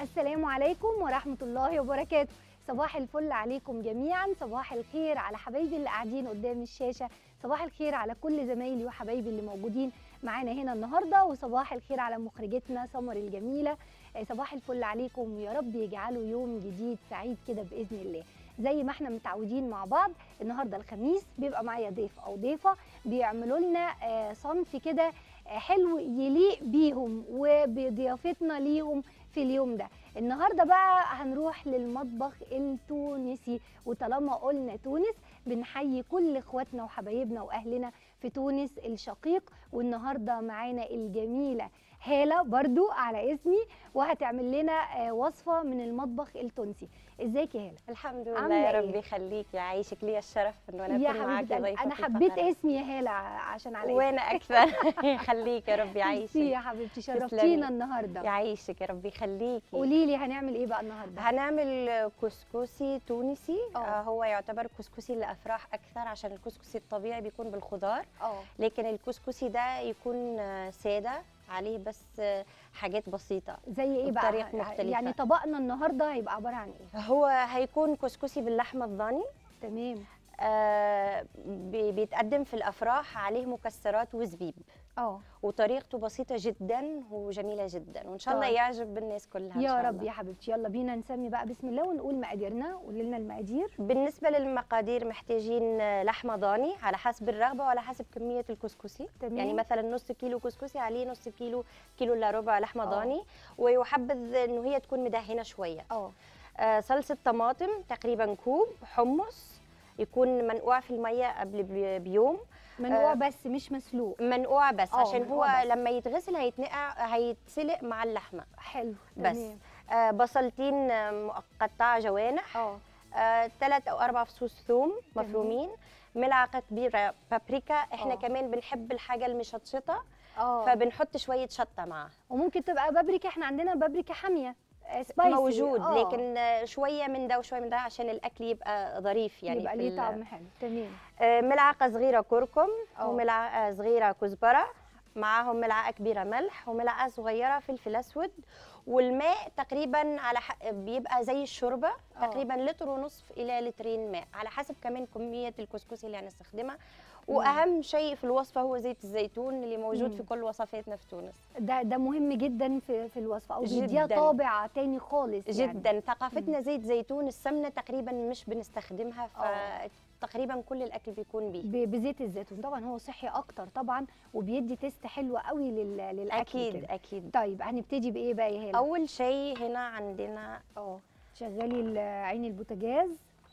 السلام عليكم ورحمة الله وبركاته صباح الفل عليكم جميعا صباح الخير على حبايبي اللي قاعدين قدام الشاشة صباح الخير على كل زمايلي وحبايبي اللي موجودين معانا هنا النهاردة وصباح الخير على مخرجتنا سمر الجميلة آه، صباح الفل عليكم ويا رب يجعله يوم جديد سعيد كده بإذن الله زي ما احنا متعودين مع بعض النهارده الخميس بيبقى معايا ضيف او ضيفه بيعملوا لنا آه، صنف كده آه، حلو يليق بيهم وبضيافتنا ليهم في اليوم ده النهارده بقى هنروح للمطبخ التونسي وطالما قلنا تونس بنحيي كل اخواتنا وحبايبنا واهلنا في تونس الشقيق والنهارده معانا الجميله هاله برضو على اسمي وهتعمل لنا آه، وصفه من المطبخ التونسي ازيك يا هاله الحمد عاملة لله يا إيه؟ رب يخليك يعيشك لي الشرف انه انا يا اكون معاكي حبيبتي ضيفه انا في حبيت الفقرة. اسمي يا هاله ع- عشان على وانا اكثر يخليك يا رب اسمي يعيشك يا حبيبتي تسلمي. شرفتينا النهارده يعيشك يا رب يخليكي قولي لي هنعمل ايه بقى النهارده هنعمل كسكسي تونسي آه. آه هو يعتبر كسكسي للافراح اكثر عشان الكسكسي الطبيعي بيكون بالخضار اه لكن الكسكسي ده يكون آه، ساده عليه بس آه، حاجات بسيطه زي ايه بقى بطريقة مختلفة. يعني طبقنا النهارده هيبقى عباره عن ايه هو هيكون كسكسي باللحمه الضاني تمام آه بي- بيتقدم في الافراح عليه مكسرات وزبيب اه وطريقته بسيطة جدا وجميلة جدا وإن شاء الله طيب. يعجب الناس كلها إن يا شاء رب الله. يا حبيبتي يلا بينا نسمي بقى بسم الله ونقول مقاديرنا قولي لنا المقادير بالنسبة للمقادير محتاجين لحمة ضاني على حسب الرغبة وعلى حسب كمية الكسكسي تمام. يعني مثلا نص كيلو كسكسي عليه نص كيلو كيلو الا ربع لحمة آه. ضاني ويحبذ إنه هي تكون مدهنة شوية اه آه صلصة طماطم تقريبا كوب حمص يكون منقوع في المية قبل بي- بيوم منقوع آه. بس مش مسلوق منقوع بس آه، عشان هو منقوع بس. لما يتغسل هيتنقع هيتسلق مع اللحمة حلو بس تمام. آه، بصلتين آه، مقطعه جوانح اه ثلاث او اربع فصوص ثوم تمام. مفرومين ملعقه كبيره بابريكا احنا آه. كمان بنحب الحاجه المشطشطه اه فبنحط شويه شطه معاها وممكن تبقى بابريكا احنا عندنا بابريكا حاميه آه، سبايسي موجود آه. لكن آه، شويه من ده وشويه من ده عشان الاكل يبقى ظريف يعني يبقى في ليه ال- طعم حلو تمام آه، ملعقه صغيره كركم آه. وملعقه صغيره كزبره معاهم ملعقه كبيره ملح وملعقه صغيره فلفل اسود والماء تقريبا على ح... بيبقى زي الشوربه آه. تقريبا لتر ونصف الى لترين ماء على حسب كمان كميه الكسكسي اللي هنستخدمها واهم شيء في الوصفه هو زيت الزيتون اللي موجود مم. في كل وصفاتنا في تونس ده ده مهم جدا في في الوصفه او بيديها جداً. طابع تاني خالص يعني. جدا ثقافتنا زيت زيتون السمنه تقريبا مش بنستخدمها آه. فتقريبا كل الاكل بيكون بيه ب- بزيت الزيتون طبعا هو صحي اكتر طبعا وبيدي تيست حلو قوي لل... للاكل اكيد كده. اكيد طيب هنبتدي بايه بقى يا هلا اول شيء هنا عندنا اه شغلي ال- عين البوتاجاز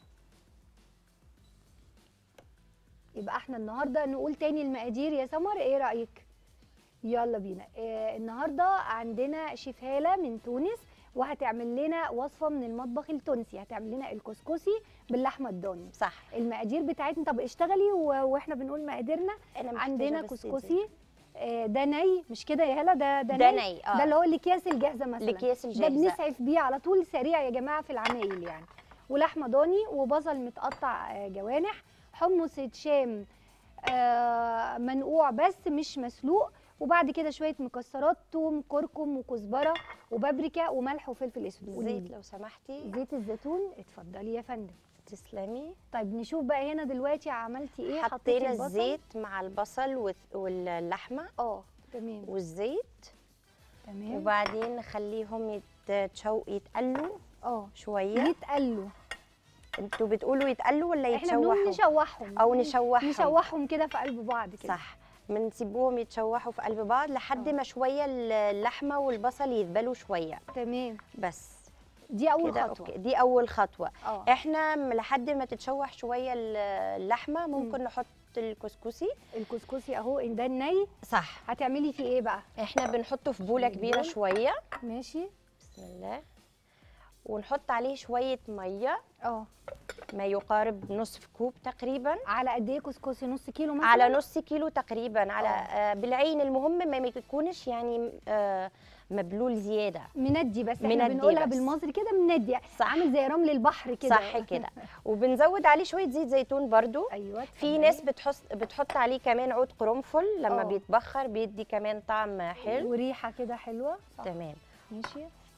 يبقى احنا النهارده نقول تاني المقادير يا سمر ايه رايك يلا بينا آه النهارده عندنا شيف هاله من تونس وهتعمل لنا وصفه من المطبخ التونسي هتعمل لنا الكسكسي باللحمه الضاني صح المقادير بتاعتنا طب اشتغلي و- واحنا بنقول مقاديرنا انا محتاجة عندنا بس زيت كسكسي آه، ده ني مش كده يا هلا ده ده, ده ني ني اه ده اللي هو الاكياس الجاهزه مثلا الاكياس ده الجاهزه بنسعف بيه على طول سريع يا جماعه في العمايل يعني ولحمه ضاني وبصل متقطع آه، جوانح حمص شام آه، منقوع بس مش مسلوق وبعد كده شويه مكسرات توم كركم وكزبره وبابريكا وملح وفلفل اسود قولي زيت لي. لو سمحتي زيت الزيتون اتفضلي يا فندم تسلمي طيب نشوف بقى هنا دلوقتي عملتي ايه حطيتي حطينا البصل؟ الزيت مع البصل والث- واللحمه اه تمام والزيت تمام وبعدين نخليهم يتشو يتقلوا اه شويه يتقلوا انتوا بتقولوا يتقلوا ولا احنا بنقول يتشوحوا نشوحهم او نشوحهم نشوحهم كده في قلب بعض كده صح بنسيبوهم يتشوحوا في قلب بعض لحد آه. ما شويه اللحمه والبصل يدبلوا شويه تمام بس دي اول كده خطوه أوكي. دي اول خطوه اه احنا م- لحد ما تتشوح شويه ال- اللحمه ممكن نحط الكسكسي الكسكسي اهو ده الني صح هتعملي فيه ايه بقى احنا بنحطه في بوله في كبيره بول. شويه ماشي بسم الله ونحط عليه شويه ميه اه ما يقارب نصف كوب تقريبا على قد ايه كسكسي نص كيلو مثلا على نص كيلو تقريبا على آه. آه بالعين المهم ما يكونش يعني آه مبلول زياده مندي بس احنا مندي بنقولها بس. بالمصري كده مندي صح. عامل زي رمل البحر كده صح كده وبنزود عليه شويه زيت زيتون برضو ايوه في اتفضلي. ناس بتحط بتحط عليه كمان عود قرنفل لما آه. بيتبخر بيدي كمان طعم حلو وريحه كده حلوه صح تمام ماشي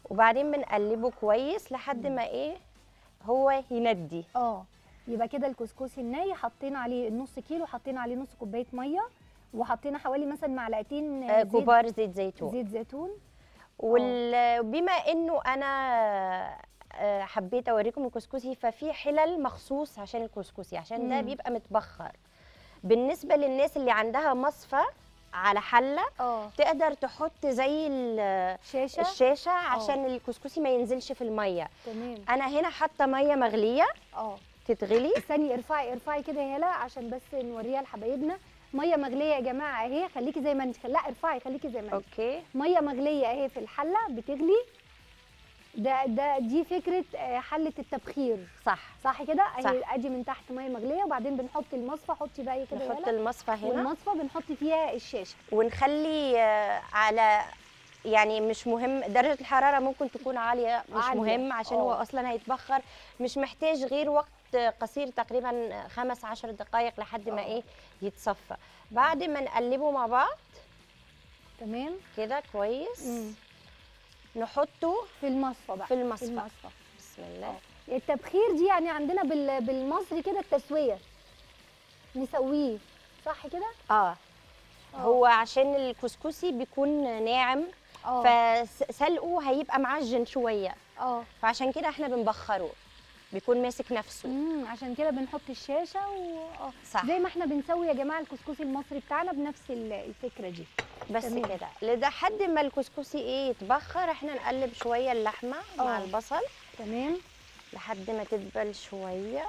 وبعدين بنقلبه كويس لحد ما ايه هو يندي اه يبقى كده الكسكسي الني حطينا عليه النص كيلو حطينا عليه نص كوبايه ميه وحطينا حوالي مثلا معلقتين آه، زيت كبار زيت زيتون زيت زيتون وبما انه انا آه، حبيت اوريكم الكسكسي ففي حلل مخصوص عشان الكسكسي عشان ده مم. بيبقى متبخر بالنسبه للناس اللي عندها مصفى على حله اه تقدر تحط زي ال- شاشه الشاشه عشان الكسكسي ما ينزلش في الميه تمام انا هنا حاطه ميه مغليه اه تتغلي استني ارفعي ارفعي كده يا هلا عشان بس نوريها لحبايبنا ميه مغليه يا جماعه اهي خليكي زي ما انت لا ارفعي خليكي زي ما انت اوكي ميه مغليه اهي في الحله بتغلي ده ده دي فكره آه، حله التبخير صح صح كده اهي صح. ادي من تحت ميه مغليه وبعدين بنحط المصفى حطي بقى كده يا نحط هلا المصفى هنا والمصفى بنحط فيها الشاشه ونخلي آه، على يعني مش مهم درجة الحرارة ممكن تكون عالية مش عالية، مهم عشان هو آه. أصلا هيتبخر مش محتاج غير وقت قصير تقريبا خمس عشر دقايق لحد ما آه. إيه يتصفى بعد ما نقلبه مع بعض تمام كده كويس مم. نحطه في المصفى بقى في المصفى. في المصفى بسم الله التبخير دي يعني عندنا بال... بالمصري كده التسويه نسويه صح كده اه هو عشان الكسكسي بيكون ناعم اه فسلقه هيبقى معجن شوية اه فعشان كده احنا بنبخره بيكون ماسك نفسه امم عشان كده بنحط الشاشه و... اه صح زي ما احنا بنسوي يا جماعه الكسكسي المصري بتاعنا بنفس ال- الفكره دي بس تمام. كده لحد ما الكسكسي ايه يتبخر احنا نقلب شويه اللحمه مع اه. البصل تمام لحد ما تدبل شويه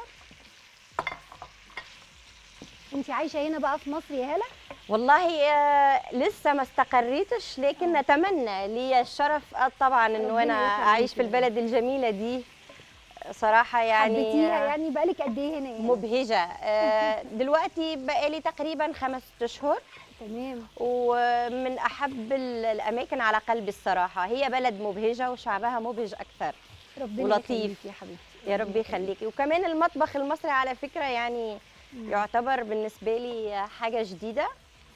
انت عايشه هنا بقى في مصر يا هلا والله آه لسه ما استقريتش لكن نتمنى لي الشرف آه طبعا انه ربنا انا يخليكي اعيش في يا رب. البلد الجميله دي صراحه يعني حبيتيها آه، يعني بقالك قد ايه هنا يعني؟ مبهجه آه دلوقتي بقالي تقريبا خمس اشهر تمام ومن احب ال- الاماكن على قلبي الصراحه هي بلد مبهجه وشعبها مبهج اكثر ربنا ولطيف. يخليكي يا حبيبتي يا رب يخليكي وكمان المطبخ المصري على فكره يعني مم. يعتبر بالنسبه لي حاجه جديده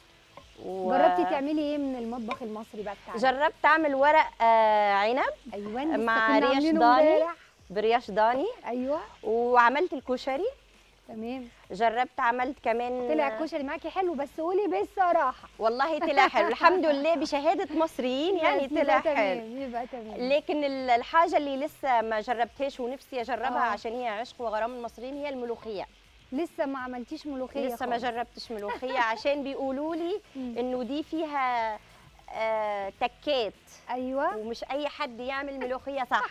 و... جربتي تعملي ايه من المطبخ المصري بقى بتاعنا جربت اعمل ورق آه عنب ايوه لسه مع كنا ريش عاملينه ضاني. امبارح. برياش ضاني ايوه وعملت الكشري تمام جربت عملت كمان طلع الكشري معاكي حلو بس قولي بالصراحه والله طلع حلو الحمد لله بشهاده مصريين يعني بس طلع يبقى حلو تمام يبقى تمام لكن ال- الحاجه اللي لسه ما جربتهاش ونفسي اجربها آه. عشان هي عشق وغرام المصريين هي الملوخيه لسه ما عملتيش ملوخيه لسه ما خالص. جربتش ملوخيه عشان بيقولوا لي مم. انه دي فيها آه تكات ايوه ومش اي حد يعمل ملوخيه صح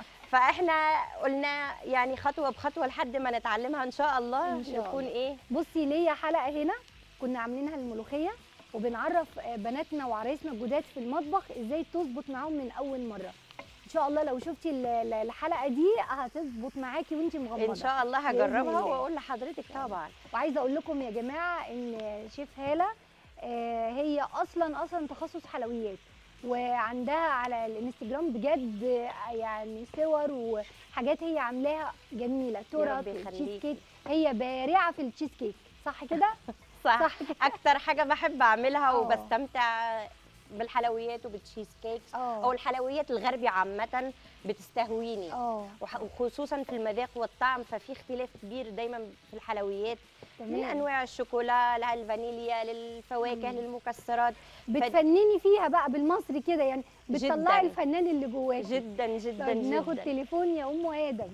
فاحنا قلنا يعني خطوه بخطوه لحد ما نتعلمها ان شاء الله إن شاء نكون الله. ايه بصي ليا حلقه هنا كنا عاملينها الملوخيه وبنعرف آه، بناتنا وعرايسنا الجداد في المطبخ ازاي تظبط معاهم من اول مره ان شاء الله لو شفتي ال- ال- الحلقه دي هتظبط معاكي وانت مغمضه ان شاء الله بإذن هجربها الله. واقول لحضرتك طبعا وعايزه اقول لكم يا جماعه ان شيف هاله آه، هي اصلا اصلا تخصص حلويات وعندها على الانستجرام بجد آه، يعني صور وحاجات هي عاملاها جميله تورت رب وتشيز يخليكي. كيك هي بارعه في التشيز كيك صح كده صح, صح كده اكتر حاجه بحب اعملها آه. وبستمتع بالحلويات وبالتشيز كيكس اه او الحلويات الغربي عامه بتستهويني اه وح- وخصوصا في المذاق والطعم ففي اختلاف كبير دايما في الحلويات من تمام انواع الشوكولا للفانيليا للفواكه مم. للمكسرات بتفنني فيها بقى بالمصري كده يعني جداً. بتطلعي الفنان اللي جواكي جدا جدا طيب ناخد جدا تليفون يا ام ادم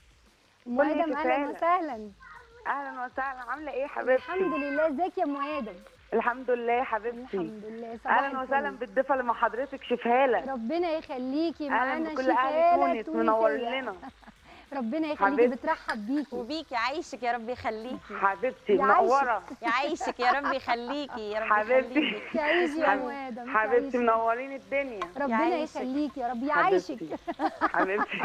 ام قولي ادم يا اهلا كفاية. وسهلا اهلا وسهلا عامله ايه يا حبيبتي الحمد لله ازيك يا ام ادم الحمد لله يا حبيبتي الحمد لله صباح اهلا وسهلا الفل. بالضيفه اللي مع حضرتك شفهاله ربنا يخليكي اهلا معانا بكل شفاله اهل تونس تونسية. منور لنا ربنا يخليكي حبيبتي. بترحب بيكي وبيكي يعيشك يا رب يخليكي حبيبتي يعيشك. منوره يعيشك يا رب يخليكي يا رب حبيبتي. يخليكي تعيشي يا حبيبتي. ام ادم حبيبتي تعيشي. منورين الدنيا ربنا يعيشك. يخليكي يا رب يعيشك حبيبتي حبيبتي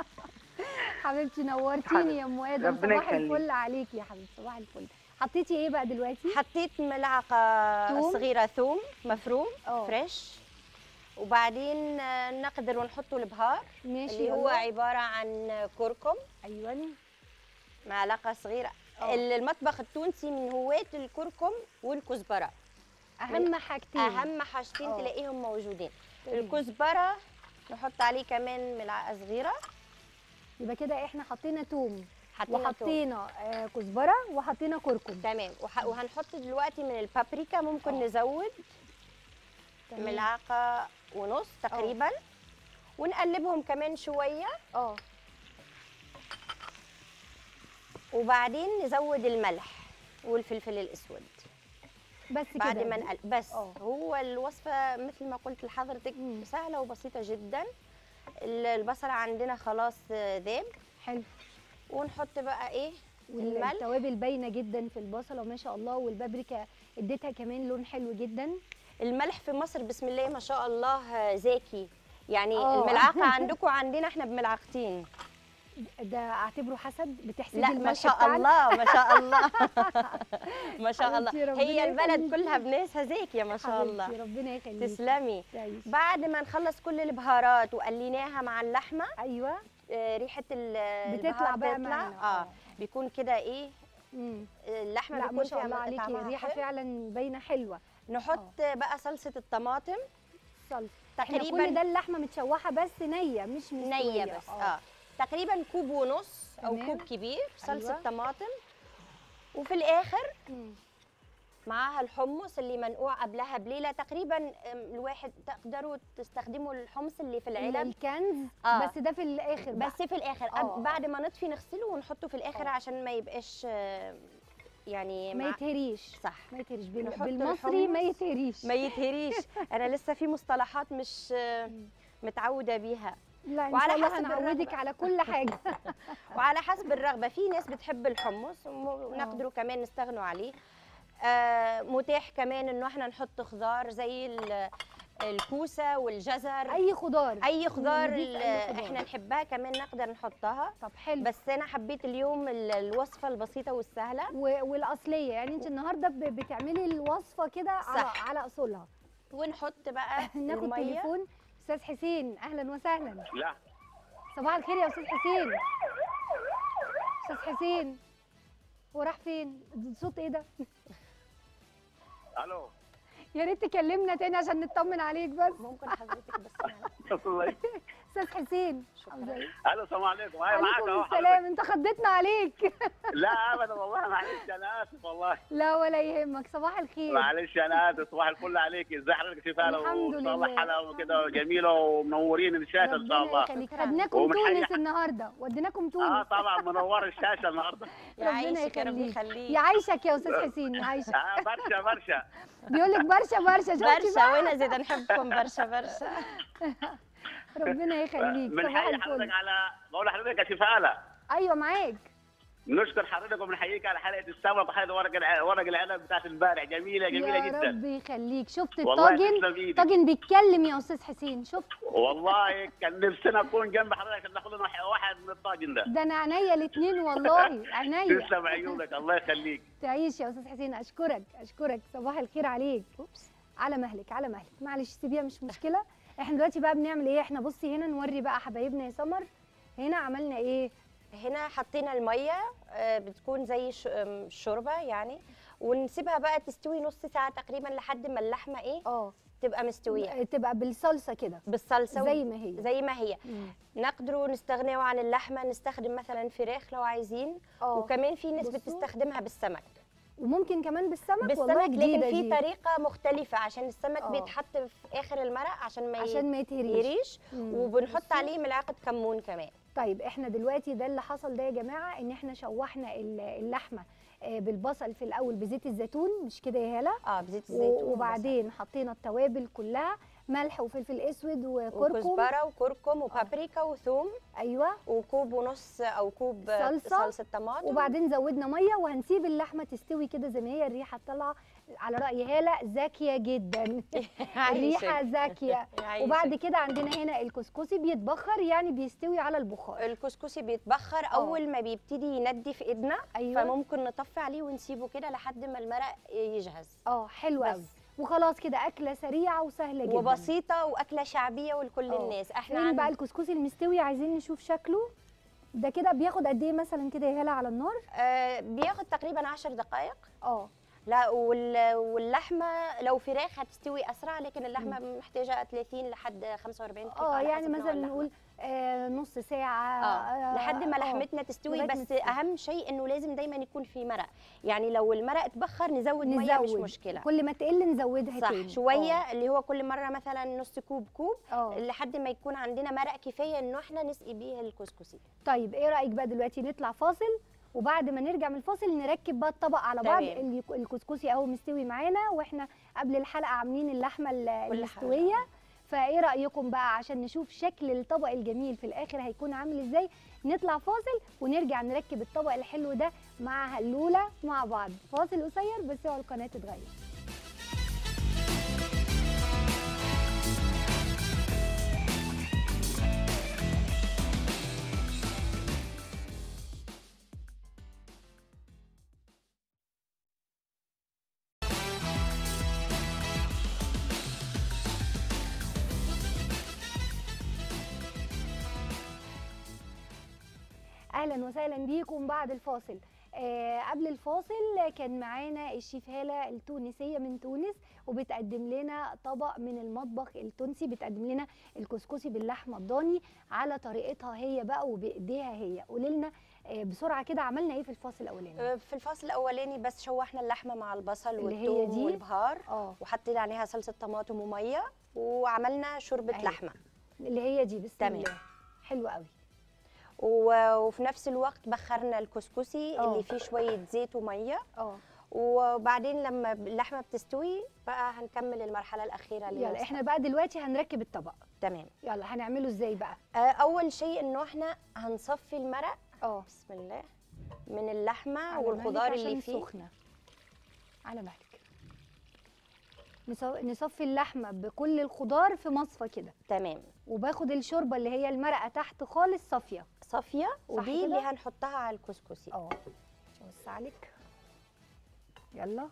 حبيبتي نورتيني حبيبتي. يا ام ادم ربنا صباح يخليك. الفل عليكي يا حبيبتي صباح الفل حطيتي ايه بقى دلوقتي حطيت ملعقه ثوم. صغيره ثوم مفروم اه فريش وبعدين آه، نقدر ونحطه البهار ماشي اللي هو يلا. عباره عن كركم ايوه معلقه صغيره اه. المطبخ التونسي من هواة الكركم والكزبره اهم حاجتين اهم حاجتين اه. تلاقيهم موجودين تمام. الكزبره نحط عليه كمان ملعقه صغيره يبقى كده احنا حطينا توم حطينا توم. وحطينا آه، كزبره وحطينا كركم تمام وح... وهنحط دلوقتي من البابريكا ممكن آه. نزود تمام. ملعقه ونص تقريبا ونقلبهم كمان شويه اه وبعدين نزود الملح والفلفل الاسود بس كده بعد ما نقلب بس آه. هو الوصفه مثل ما قلت لحضرتك مم. سهله وبسيطه جدا ال- البصل عندنا خلاص آه، ذاب حلو ونحط بقى ايه الملح والتوابل باينه جدا في البصله ما شاء الله والبابريكا اديتها كمان لون حلو جدا الملح في مصر بسم الله ما شاء الله آه، زاكي يعني آه. الملعقه عندكم عندنا احنا بملعقتين ده اعتبره حسد بتحسدي لا ما الملح شاء بتاعنا؟ الله ما شاء الله ما شاء الله حبيبتي، ربنا هي البلد يخليكي. كلها بناسها زاكيه ما شاء حبيبتي، الله ربنا يخليك تسلمي تعيشي. بعد ما نخلص كل البهارات وقليناها مع اللحمه ايوه آه، ريحه ال- بتطلع البهار بقى بتطلع معانا. اه آه. بيكون كده ايه مم. اللحمه لا بيكون ما شاء فيها الله عليكي طعمها الريحه حلو. فعلا باينه حلوه نحط بقى صلصه الطماطم صلصه احنا كل تقريبا ده اللحمه متشوحه بس نيه مش مستويه نيه بس اه تقريبا كوب ونص او تمام. كوب كبير صلصه أيوة. طماطم وفي الاخر مم. معاها الحمص اللي منقوع قبلها بليله تقريبا أم، الواحد تقدروا تستخدموا الحمص اللي في العلب الكنز آه. بس ده في الاخر بقى. بس في الاخر آه. قبل بعد ما نطفي نغسله ونحطه في الاخر آه. عشان ما يبقاش آه، يعني ما مع- يتهريش صح ما يتهريش بال- نحط بالمصري ما الحمص. يتهريش ما يتهريش انا لسه في مصطلحات مش آه، متعوده بيها لا ان وعلى شاء الله حسب هنعودك الرغبة. على كل حاجه وعلى حسب الرغبه في ناس بتحب الحمص ونقدروا كمان نستغنوا عليه آه متاح كمان انه احنا نحط خضار زي ال- الكوسه والجزر اي خضار اي خضار نضيف ال- أي خضار. احنا نحبها كمان نقدر نحطها طب حلو بس انا حبيت اليوم ال- الوصفه البسيطه والسهله و- والاصليه يعني انت النهارده ب- بتعملي الوصفه كده على صح. على اصولها ونحط بقى ناخد الميه تليفون استاذ حسين اهلا وسهلا لا صباح الخير يا استاذ حسين استاذ حسين هو راح فين صوت ايه ده الو يا ريت تكلمنا تاني عشان نطمن عليك بس ممكن حضرتك بس معلش. الله استاذ حسين شكراً. عاملة إيه؟ الو السلام عليكم هاي معاك عليكم اهو السلام حضرتك انت خضتنا عليك لا ابدا والله معلش انا اسف والله لا ولا يهمك صباح الخير معلش انا اسف صباح الفل عليك ازي حضرتك شفاله الحمد وان شاء لله. الله حلقه وكده جميله ومنورين الشاشه ان شاء ربنا الله يخليك شكراً. خدناكم ومن تونس حي- النهارده وديناكم اه تونس طبعا منور الشاشه النهارده يا ربنا عايشك يا رب يخليك. يخليك يعيشك يا استاذ حسين يعيشك آه برشا برشا بيقول لك برشا برشا شفتي برشا بقى وانا زيد نحبكم برشا برشا ربنا يخليك صباح بنحيي حضرتك الفل على بقول لحضرتك يا شفاله ايوه معاك نشكر حضرتك وبنحييك على حلقه السمك وحلقه ورق الع- ورق العنب بتاعت امبارح جميله جميله يا جدا رب يخليك شفت والله الطاجن تسلم ايدك طاجن بيتكلم يا استاذ حسين شفت والله كان نفسنا نكون جنب حضرتك عشان ناخد لنا واحد من الطاجن ده ده انا عينيا الاثنين والله عينيا تسلم عيونك الله يخليك تعيش يا استاذ حسين اشكرك اشكرك صباح الخير عليك اوبس على مهلك على مهلك معلش سيبيها مش مشكله احنا دلوقتي بقى بنعمل ايه احنا بصي هنا نوري بقى حبايبنا يا سمر هنا عملنا ايه هنا حطينا الميه آه، بتكون زي ش- آم، الشوربه يعني ونسيبها بقى تستوي نص ساعه تقريبا لحد ما اللحمه ايه اه تبقى مستويه تبقى بالصلصه كده بالصلصه و- زي ما هي زي ما هي مم. نقدروا نستغنوا عن اللحمه نستخدم مثلا فراخ لو عايزين اه وكمان في ناس بصوا. بتستخدمها بالسمك وممكن كمان بالسمك والله بالسمك لكن جديدة في دي. طريقه مختلفه عشان السمك آه. بيتحط في اخر المرق عشان ما عشان ما يتهريش يريش مم. وبنحط بصوا. عليه ملعقه كمون كمان طيب احنا دلوقتي ده اللي حصل ده يا جماعه ان احنا شوحنا ال- اللحمه آه، بالبصل في الاول بزيت الزيتون مش كده يا هاله اه بزيت و- الزيتون وبعدين حطينا التوابل كلها ملح وفلفل اسود وكركم وكزبره وكركم وبابريكا وثوم ايوه وكوب ونص او كوب صلصة. صلصه طماطم وبعدين زودنا ميه وهنسيب اللحمه تستوي كده زي ما هي الريحه طالعه على راي هاله ذكيه جدا الريحه ذكيه وبعد كده عندنا هنا الكسكسي بيتبخر يعني بيستوي على البخار الكسكسي بيتبخر اول ما بيبتدي يندي في ايدنا ايوه فممكن نطفي عليه ونسيبه كده لحد ما المرق يجهز اه حلو بس. قوي وخلاص كده اكله سريعه وسهله جدا وبسيطه واكله شعبيه ولكل آه. الناس احنا فين عن... بقى الكسكسي المستوي عايزين نشوف شكله ده كده بياخد قد ايه مثلا كده يا هاله على النار آه بياخد تقريبا 10 دقائق اه لا وال- واللحمه لو فراخ هتستوي اسرع لكن اللحمه محتاجه 30 لحد 45 دقيقه اه على يعني حسب نوع مثلا اللحمة. نقول آه نص ساعه اه لحد ما آه، لحمتنا تستوي لغاية ما بس تستوي. اهم شيء انه لازم دايما يكون في مرق يعني لو المرق اتبخر نزود, ميه مش نزود. مشكله كل ما تقل نزودها صح تاني شويه آه. اللي هو كل مره مثلا نص كوب كوب اه لحد ما يكون عندنا مرق كفايه انه احنا نسقي بيه الكسكسي طيب ايه رايك بقى دلوقتي نطلع فاصل وبعد ما نرجع من الفاصل نركب بقى الطبق على بعض تمام. اللي يك- الكسكسي اهو مستوي معانا واحنا قبل الحلقه عاملين اللحمه ال- كل المستويه فايه رايكم بقى عشان نشوف شكل الطبق الجميل في الاخر هيكون عامل ازاي نطلع فاصل ونرجع نركب الطبق الحلو ده مع هلوله مع بعض فاصل قصير بس اوعوا القناه تتغير اهلا وسهلا بيكم بعد الفاصل آه قبل الفاصل كان معانا الشيف هاله التونسيه من تونس وبتقدم لنا طبق من المطبخ التونسي بتقدم لنا الكسكسي باللحمه الضاني على طريقتها هي بقى وبايديها هي قولي لنا آه بسرعه كده عملنا ايه في الفاصل الاولاني في الفصل الاولاني بس شوحنا اللحمه مع البصل اللي هي والثوم دي؟ والبهار اه وحطينا عليها صلصه طماطم وميه وعملنا شوربه أيوة. لحمه اللي هي دي بسم تمام. الله حلو قوي و- وفي نفس الوقت بخرنا الكسكسي آه. اللي فيه شويه زيت وميه اه وبعدين لما اللحمه بتستوي بقى هنكمل المرحله الاخيره اللي هي يلا احنا بقى دلوقتي هنركب الطبق تمام يلا هنعمله ازاي بقى آه، اول شيء انه احنا هنصفي المرق اه بسم الله من اللحمه على والخضار مهلك اللي عشان فيه سخنة على مهلك نص- نصفي اللحمة بكل الخضار في مصفى كده تمام وباخد الشوربة اللي هي المرقة تحت خالص صافية صافيه ودي كده؟ اللي هنحطها على الكسكسي اه بص عليك يلا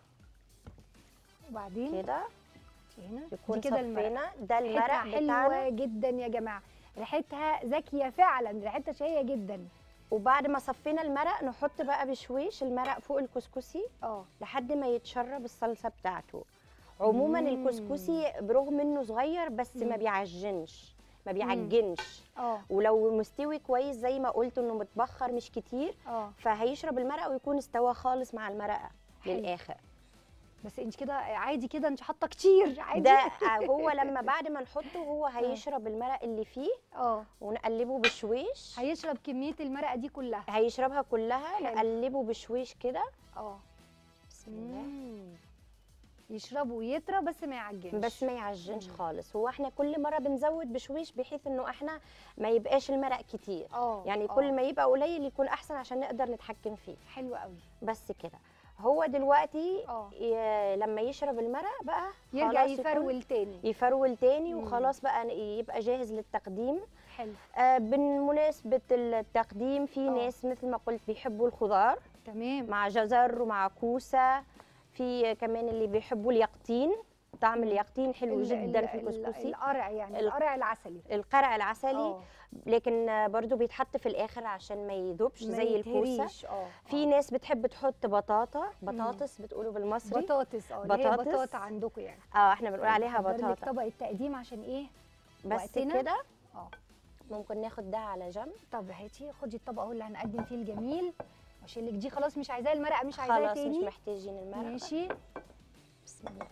وبعدين كده هنا يكون دي كده المرقة صفينا ده المرق ريحتها بتاعنا حلوة جدا يا جماعة ريحتها زاكية فعلا ريحتها شهية جدا وبعد ما صفينا المرق نحط بقى بشويش المرق فوق الكسكسي اه لحد ما يتشرب الصلصه بتاعته عموما مم. الكسكسي برغم انه صغير بس ما مم. بيعجنش ما بيعجنش اه ولو مستوي كويس زي ما قلت انه متبخر مش كتير اه فهيشرب المرقه ويكون استوى خالص مع المرقه حلو. للاخر بس انت كده عادي كده انت حاطه كتير عادي ده هو لما بعد ما نحطه هو هيشرب المرق اللي فيه اه ونقلبه بشويش هيشرب كميه المرقه دي كلها هيشربها كلها حلو. نقلبه بشويش كده اه بسم الله مم. يشرب ويطرى بس ما يعجنش بس ما يعجنش مم. خالص هو احنا كل مره بنزود بشويش بحيث انه احنا ما يبقاش المرق كتير اه يعني آه. كل ما يبقى قليل يكون احسن عشان نقدر نتحكم فيه حلو قوي بس كده هو دلوقتي اه ي- لما يشرب المرق بقى يرجع خلاص يكون- يفرول تاني يفرول تاني مم. وخلاص بقى يبقى جاهز للتقديم حلو آه بمناسبة التقديم في آه. ناس مثل ما قلت بيحبوا الخضار تمام مع جزر ومع كوسة في كمان اللي بيحبوا اليقطين طعم مم. اليقطين حلو ال- جدا ال- في ال- الكسكسي القرع يعني ال- القرع العسلي القرع العسلي اه لكن آه، برضو بيتحط في الاخر عشان ما يذوبش ما زي الكوسه يتهريش، اه في آه. ناس بتحب تحط بطاطا بطاطس بتقولوا بالمصري بطاطس اه اللي هي بطاطس. بطاطا عندكم يعني اه احنا بنقول عليها بحضر لك بطاطا طبق التقديم عشان ايه بس وقتنا. كده اه ممكن ناخد ده على جنب طب هاتي خدي الطبق اهو اللي هنقدم فيه الجميل واشيل لك دي خلاص مش عايزاه المرقه مش عايزاها خلاص مش تاني محتاجين المرقه ماشي بسم الله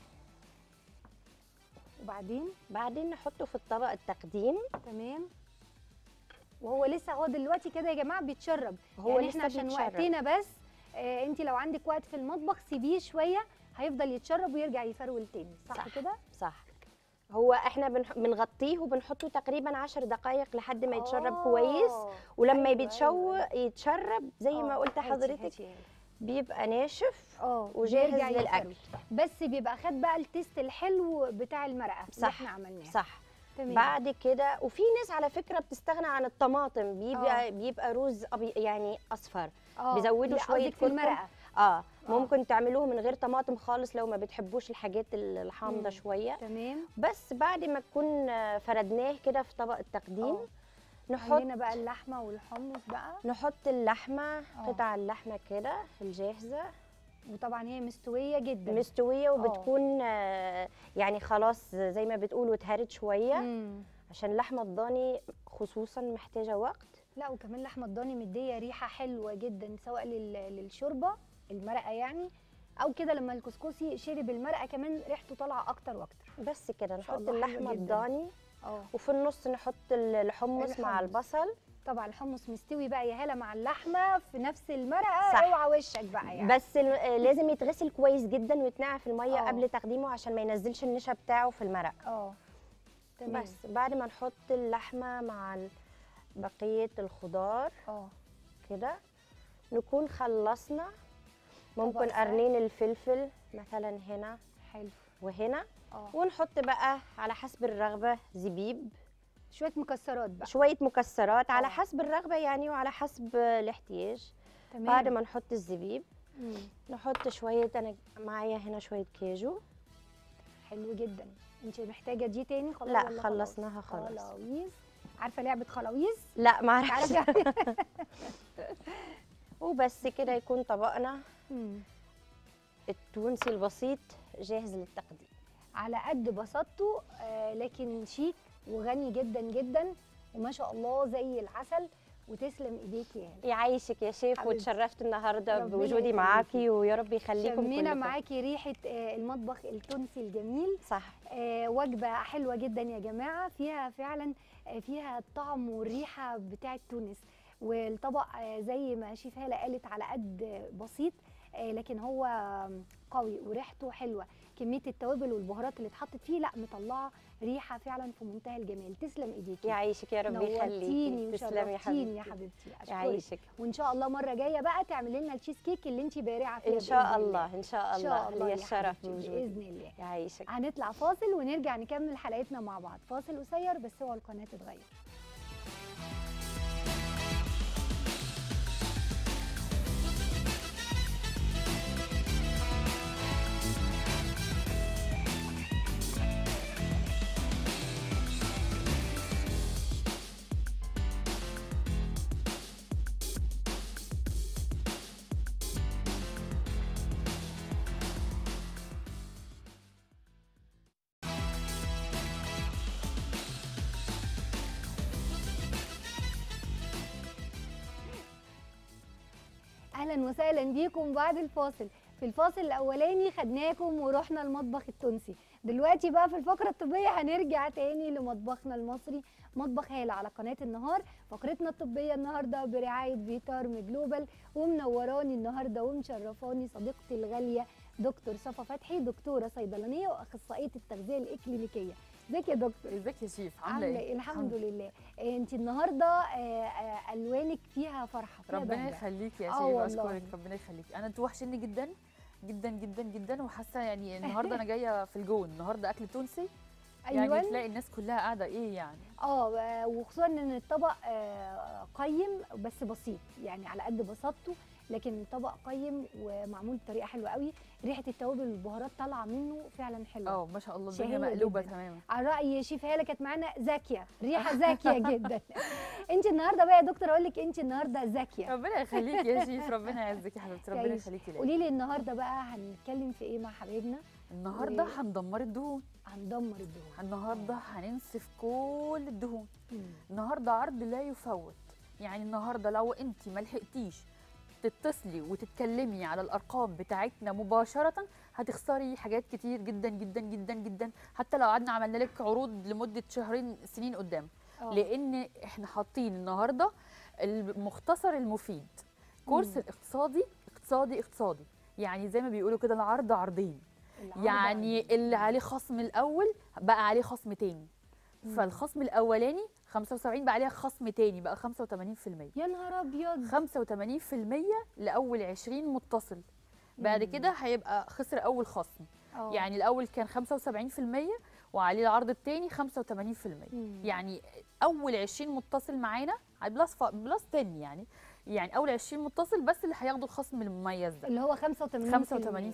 وبعدين بعدين نحطه في الطبق التقديم تمام وهو لسه هو دلوقتي كده يا جماعه بيتشرب هو يعني لسه احنا عشان بيتشرب. وقتنا بس آه انت لو عندك وقت في المطبخ سيبيه شويه هيفضل يتشرب ويرجع يفرول تاني صح, صح. كده صح هو احنا بنح- بنغطيه وبنحطه تقريبا 10 دقائق لحد ما يتشرب آه. كويس ولما أيوة، بيتشو أيوة. يتشرب زي ما آه، قلت هاتي- حضرتك هاتي هاتي. بيبقى ناشف اه وجاهز بيرجع للأكل. يفرول. بس بيبقى خد بقى التيست الحلو بتاع المرقه اللي صح، احنا عملناه صح تمام بعد كده وفي ناس على فكره بتستغنى عن الطماطم بيبقى آه. بيبقى رز أبي يعني اصفر آه، بيزودوا لا، شوية قصدك في كركم. المرقه اه ممكن تعملوه من غير طماطم خالص لو ما بتحبوش الحاجات الحامضه مم. شويه تمام بس بعد ما تكون آه، فردناه كده في طبق التقديم آه. نحط عندنا بقى اللحمه والحمص بقى نحط اللحمه آه. قطع اللحمه كده الجاهزه وطبعا هي مستويه جدا مستويه وبتكون آه، يعني خلاص زي ما بتقولوا اتهرت شويه مم. عشان اللحمه الضاني خصوصا محتاجه وقت لا وكمان لحمه الضاني مديه ريحه حلوه جدا سواء لل- للشوربه المرقه يعني او كده لما الكسكسي شرب المرقه كمان ريحته طالعه اكتر واكتر بس كده ما شاء نحط الله، حلوة اللحمه جداً. الضاني اه وفي النص نحط ال- الحمص مع الحمص. البصل طبعا الحمص مستوي بقى يا هاله مع اللحمه في نفس المرقه صح. اوعى وشك بقى يعني بس ال- آه، لازم يتغسل كويس جدا ويتنقع في الميه آه. قبل تقديمه عشان ما ينزلش النشا بتاعه في المرق اه تمام بس بعد ما نحط اللحمه مع ال- بقيه الخضار اه كده نكون خلصنا ممكن طبق سهل. قرنين الفلفل مثلا هنا حلو وهنا اه ونحط بقى على حسب الرغبه زبيب شويه مكسرات بقى شويه مكسرات على آه. حسب الرغبه يعني وعلى حسب الاحتياج تمام بعد ما نحط الزبيب مم. نحط شويه انا معايا هنا شويه كاجو حلو جدا انت محتاجه دي تاني خلاص لا، ولا خلصناها خلاص. خلاويص عارفه لعبه خلاويص لا ما اعرفش تعرفي وبس كده يكون طبقنا مم. التونسي البسيط جاهز للتقديم على قد بساطته آه لكن شيك وغني جدا جدا وما شاء الله زي العسل وتسلم ايديك يا هلا يعيشك يا شيف حبيبتي. وتشرفت النهارده ربنا بوجودي يخليكي. معاكي ويا رب يخليكم شمينا كلكم معاكي ريحه آه المطبخ التونسي الجميل صح آه وجبه حلوه جدا يا جماعه فيها فعلا آه فيها الطعم والريحه بتاعه تونس والطبق آه زي ما شيف هاله قالت على قد آه، بسيط آه لكن هو آم، قوي وريحته حلوه كميه التوابل والبهارات اللي اتحطت فيه لا مطلعه ريحه فعلا في منتهى الجمال تسلم ايديكي يعيشك يا رب نورتيني يخليكي تسلمي يا وشرفتيني يا حبيبتي حبيبتي اشكرك يعيشك وان شاء الله مره جايه بقى تعملي لنا التشيز كيك اللي انت بارعه فيها ان شاء بإذن الله ان شاء ان شاء الله الله لي يا الشرف حبيبتي، بوجودي باذن الله يعيشك هنطلع فاصل ونرجع نكمل حلقتنا مع بعض فاصل قصير بس هو القناه تتغير اهلا وسهلا بيكم بعد الفاصل في الفاصل الاولاني خدناكم ورحنا المطبخ التونسي دلوقتي بقى في الفقره الطبيه هنرجع تاني لمطبخنا المصري مطبخ هاله على قناه النهار فقرتنا الطبيه النهارده برعايه فيتارم جلوبال ومنوراني النهارده ومشرفاني صديقتي الغاليه دكتور صفا فتحي دكتوره صيدلانيه واخصائيه التغذيه الاكلينيكيه ازيك يا دكتور ازيك يا شيف عامله عامله ايه الحمد لله انت النهارده آه، آه، الوانك فيها فرحه فيها ربنا بهجة. يخليك يا آه شيف والله. اشكرك ربنا يخليك انا انت وحشني جدا جدا جدا جدا وحاسه يعني النهارده انا جايه في الجون النهارده اكل تونسي يعني ايوه تلاقي الناس كلها قاعده ايه يعني اه آه، وخصوصا ان الطبق آه، قيم بس بسيط يعني على قد بساطته لكن الطبق قيم ومعمول بطريقه حلوه قوي ريحه التوابل والبهارات طالعه منه فعلا حلوه اه ما شاء الله الدنيا شهية مقلوبه جداً. تماما على راي شيف هاله كانت معانا زاكيه ريحه زاكيه جدا انت النهارده بقى يا دكتور اقول لك انت النهارده زاكيه ربنا يخليك يا شيف ربنا يعزك يا حبيبتي ربنا تعيشي. يخليكي ليا قولي لي النهارده بقى هنتكلم في ايه مع حبايبنا النهارده و- هندمر الدهون هندمر الدهون النهارده هننسف كل الدهون مم. النهارده عرض لا يفوت يعني النهارده لو انت ما لحقتيش تتصلي وتتكلمي على الارقام بتاعتنا مباشره هتخسري حاجات كتير جدا جدا جدا جدا حتى لو قعدنا عملنا لك عروض لمده شهرين سنين قدام آه. لان احنا حاطين النهارده المختصر المفيد كورس مم. الاقتصادي اقتصادي اقتصادي يعني زي ما بيقولوا كده العرض عرضين العرض يعني عندي. اللي عليه خصم الاول بقى عليه خصم تاني مم. فالخصم الاولاني 75 بقى عليها خصم تاني بقى 85% يا نهار ابيض 85% لاول 20 متصل بعد مم. كده هيبقى خسر اول خصم آه. يعني الاول كان 75% وعليه العرض التاني 85% مم. يعني اول 20 متصل معانا بلس ف... بلس 10 يعني يعني اول 20 متصل بس اللي هياخدوا الخصم المميز ده اللي هو 85% 85%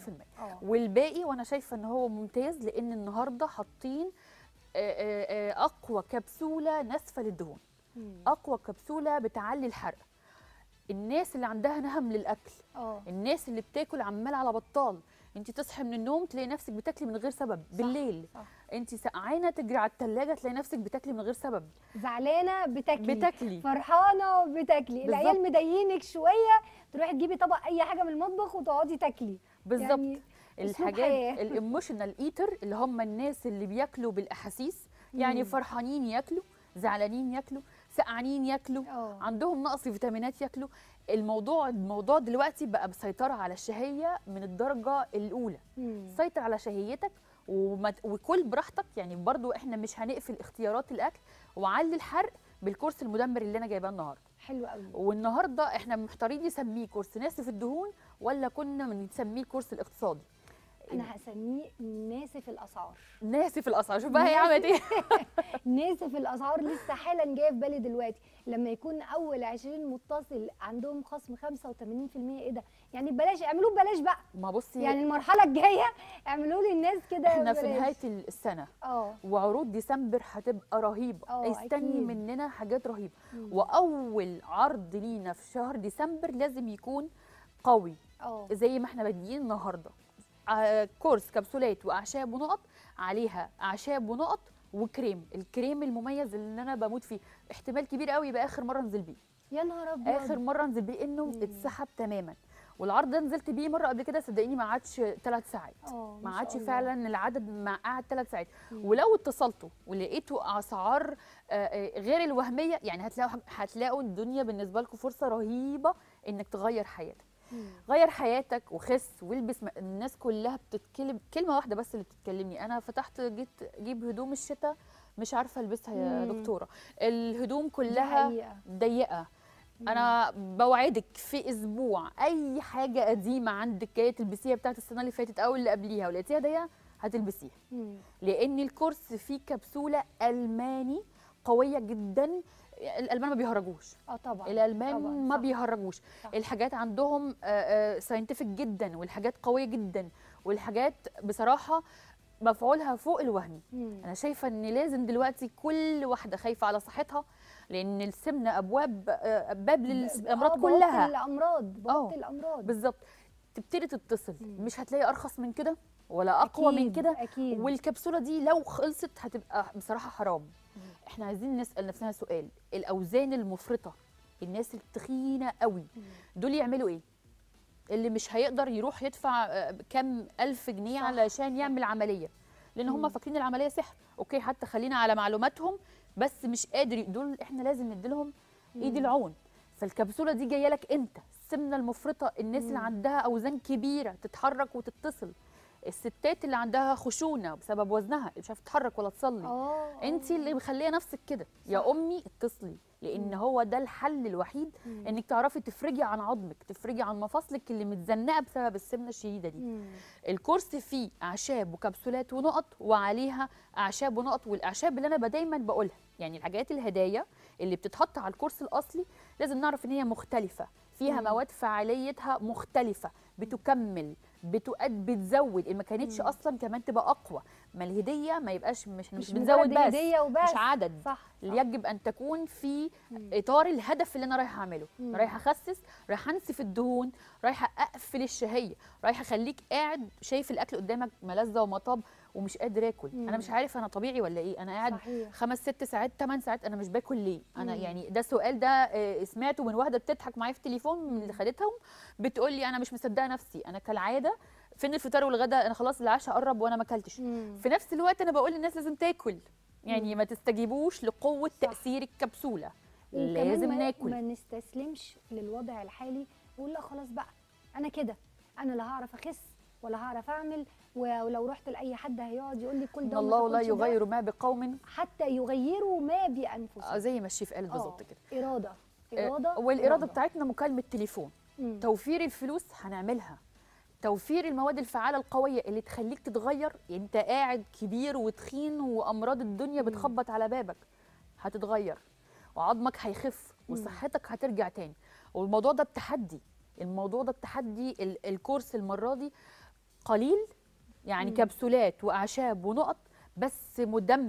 اه والباقي وانا شايفه ان هو ممتاز لان النهارده حاطين آه، آه، آه، اقوى كبسوله ناسفه للدهون مم. اقوى كبسوله بتعلي الحرق الناس اللي عندها نهم للاكل اه الناس اللي بتاكل عمال على بطال انت تصحي من النوم تلاقي نفسك بتاكلي من غير سبب بالليل صح. انت سقعانه تجري على الثلاجه تلاقي نفسك بتاكلي من غير سبب زعلانه بتاكلي بتاكلي فرحانه بتاكلي بالظبط. العيال مضايقينك شويه تروحي تجيبي طبق اي حاجه من المطبخ وتقعدي تاكلي بالظبط يعني أسلوب الحاجات حياة. الايموشنال ايتر اللي هم الناس اللي بياكلوا بالاحاسيس يعني مم. فرحانين ياكلوا زعلانين ياكلوا سقعانين ياكلوا اه عندهم نقص فيتامينات ياكلوا الموضوع الموضوع دلوقتي بقى مسيطرة على الشهية من الدرجة الأولى مم. سيطر على شهيتك وما ت- وكل براحتك يعني برضو احنا مش هنقفل اختيارات الأكل وعلي الحرق بالكورس المدمر اللي أنا جايباه النهاردة حلو قوي والنهاردة احنا محتارين نسميه كورس ناسف الدهون ولا كنا بنسميه الكورس الاقتصادي انا هسميه ناسف الاسعار ناسف الأسعار شوف بقى هي عملت ايه ناسف الاسعار لسه حالا جايه في بالي دلوقتي لما يكون اول 20 متصل عندهم خصم 85% ايه ده يعني بلاش اعملوه ببلاش بقى ما بصي يعني المرحله الجايه اعملوا لي الناس كده احنا في ببلاش. نهاية السنة اه وعروض ديسمبر هتبقى رهيبه اه، استني أكيد. مننا حاجات رهيبه مم. واول عرض لينا في شهر ديسمبر لازم يكون قوي اه زي ما احنا بادئين النهارده ع- كورس كبسولات واعشاب ونقط عليها اعشاب ونقط وكريم الكريم المميز اللي انا بموت فيه احتمال كبير قوي يبقى اخر مره انزل بيه يا نهار ابيض اخر مره انزل بيه انه مم. اتسحب تماما والعرض ده نزلت بيه مره قبل كده صدقيني ما عادش ثلاث ساعات اه ما شاء عادش الله. فعلا العدد ما قعد ثلاث ساعات مم. ولو اتصلتوا ولقيتوا اسعار آه، آه، غير الوهميه يعني هتلاقوا هتلاقوا الدنيا بالنسبه لكم فرصه رهيبه انك تغير حياتك مم. غير حياتك وخس والبس م- الناس كلها بتتكلم كلمه واحده بس اللي بتتكلمني انا فتحت جيت اجيب هدوم الشتاء مش عارفه البسها يا مم. دكتوره الهدوم دي كلها حقيقة. ضيقه انا بوعدك في اسبوع اي حاجه قديمه عندك جايه تلبسيها بتاعت السنه اللي فاتت او اللي قبليها ولقيتيها ضيقه هتلبسيها مم. لان الكورس فيه كبسوله الماني قويه جدا الالمان ما بيهرجوش اه طبعا الالمان طبعاً، ما صح. بيهرجوش صح. الحاجات عندهم ساينتفك جدا والحاجات قويه جدا والحاجات بصراحه مفعولها فوق الوهم مم. انا شايفه ان لازم دلوقتي كل واحده خايفه على صحتها لان السمنه ابواب آه، باب آه، للامراض بوابة كلها الامراض بوابه آه. الامراض بالظبط تبتدي تتصل مم. مش هتلاقي ارخص من كده ولا اقوى من أكيد، كده اكيد والكبسوله دي لو خلصت هتبقى بصراحه حرام احنا عايزين نسال نفسنا سؤال الاوزان المفرطه الناس التخينه قوي مم. دول يعملوا ايه اللي مش هيقدر يروح يدفع آه، كام الف جنيه صح، علشان يعمل عمليه لان هم مم. فاكرين العمليه سحر اوكي حتى خلينا على معلوماتهم بس مش قادر دول احنا لازم نديلهم ايد مم. العون فالكبسوله دي جايه لك انت السمنه المفرطه الناس اللي مم. عندها اوزان كبيره تتحرك وتتصل الستات اللي عندها خشونه بسبب وزنها اللي مش عارفه تتحرك ولا تصلي اه انت آه. اللي مخليه نفسك كده يا صح. امي اتصلي لان مم. هو ده الحل الوحيد مم. انك تعرفي تفرجي عن عظمك تفرجي عن مفاصلك اللي متزنقه بسبب السمنه الشديده دي مم. الكورس فيه اعشاب وكبسولات ونقط وعليها اعشاب ونقط والاعشاب اللي انا دايما بقولها يعني الحاجات الهدايا اللي بتتحط على الكورس الاصلي لازم نعرف ان هي مختلفه فيها مم. مواد فعاليتها مختلفه بتكمل بتؤد بتزود ان ما كانتش مم. اصلا كمان تبقى اقوى ما الهديه ما يبقاش مش مش, مش بنزود مجرد بس هديه وبس مش عدد صح صح. يجب ان تكون في مم. اطار الهدف اللي انا رايحه اعمله مم. أنا رايحه اخسس رايحه انسف الدهون رايحه اقفل الشهيه رايحه اخليك قاعد شايف الاكل قدامك ملذه ومطاب ومش قادر اكل مم. انا مش عارف انا طبيعي ولا ايه انا قاعد صحيح خمس ست ساعات ثمان ساعات انا مش باكل ليه انا مم. يعني ده السؤال ده آه، سمعته من واحده بتضحك معايا في التليفون من اللي خدتهم بتقول لي انا مش مصدقه نفسي انا كالعاده فين الفطار والغدا انا خلاص العشاء قرب وانا ما اكلتش مم. في نفس الوقت انا بقول للناس لازم تاكل يعني مم. ما تستجيبوش لقوه صح. تاثير الكبسوله وكمان لازم ما ناكل ما نستسلمش للوضع الحالي ونقول لا خلاص بقى انا كده انا لا هعرف اخس ولا هعرف اعمل ولو رحت لاي حد هيقعد يقول لي كل ان ده وما الله لا تاكلش ده، يغير ما بقوم حتى يغيروا ما آه، بانفسهم زي ما الشيف قالت بالظبط آه، كده اراده آه، اراده والاراده بتاعتنا مكالمه تليفون مم. توفير الفلوس هنعملها توفير المواد الفعاله القويه اللي تخليك تتغير انت قاعد كبير وتخين وامراض الدنيا مم. بتخبط على بابك هتتغير وعظمك هيخف مم. وصحتك هترجع تاني والموضوع ده بتحدي الموضوع ده بتحدي ال- الكورس المره دي قليل يعني مم. كبسولات واعشاب ونقط بس مدمر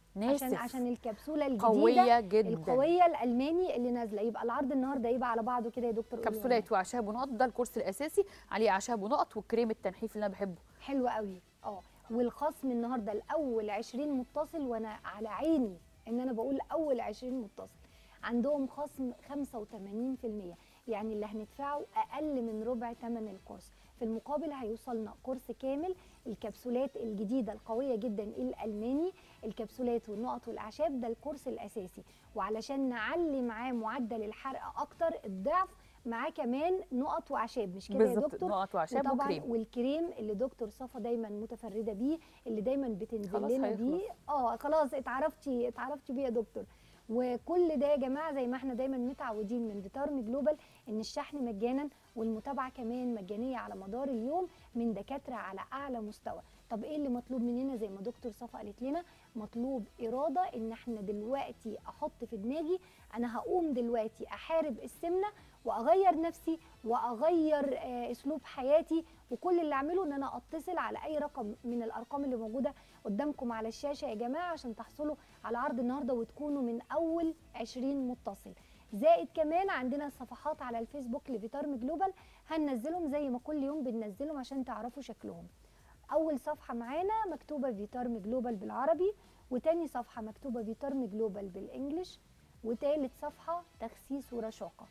عشان ناسف عشان الكبسوله الجديده قويه جدا القويه الالماني اللي نازله يبقى العرض النهارده يبقى على بعضه كده يا دكتور قولي لنا. كبسولات واعشاب ونقط ده الكورس الاساسي عليه اعشاب ونقط وكريم التنحيف اللي انا بحبه حلو قوي اه والخصم النهارده الاول 20 متصل وانا على عيني ان انا بقول اول 20 متصل عندهم خصم 85% يعني اللي هندفعه اقل من ربع ثمن الكورس في المقابل هيوصلنا كورس كامل الكبسولات الجديده القويه جدا الالماني الكبسولات والنقط والاعشاب ده الكورس الاساسي وعلشان نعلي معاه معدل الحرق اكتر الضعف معاه كمان نقط واعشاب مش كده يا بالظبط دكتور نقط واعشاب وطبعا وكريم والكريم اللي دكتور صفا دايما متفرده بيه اللي دايما بتنزل خلاص لنا هيخلص. بيه اه خلاص اتعرفتي اتعرفتي بيه يا دكتور وكل ده يا جماعه زي ما احنا دايما متعودين من فيتارم جلوبال ان الشحن مجانا والمتابعه كمان مجانيه على مدار اليوم من دكاتره على اعلى مستوى طب ايه اللي مطلوب مننا زي ما دكتور صفا قالت لنا مطلوب اراده ان احنا دلوقتي احط في دماغي انا هقوم دلوقتي احارب السمنه واغير نفسي واغير آه، اسلوب حياتي وكل اللي اعمله ان انا اتصل على اي رقم من الارقام اللي موجوده قدامكم على الشاشه يا جماعه عشان تحصلوا على عرض النهارده وتكونوا من اول 20 متصل زائد كمان عندنا صفحات على الفيسبوك لفيتارم جلوبال هننزلهم زي ما كل يوم بننزلهم عشان تعرفوا شكلهم اول صفحه معانا مكتوبه فيتارم جلوبال بالعربي وتاني صفحه مكتوبه فيتارم جلوبال بالانجلش وتالت صفحه تخسيس ورشاقه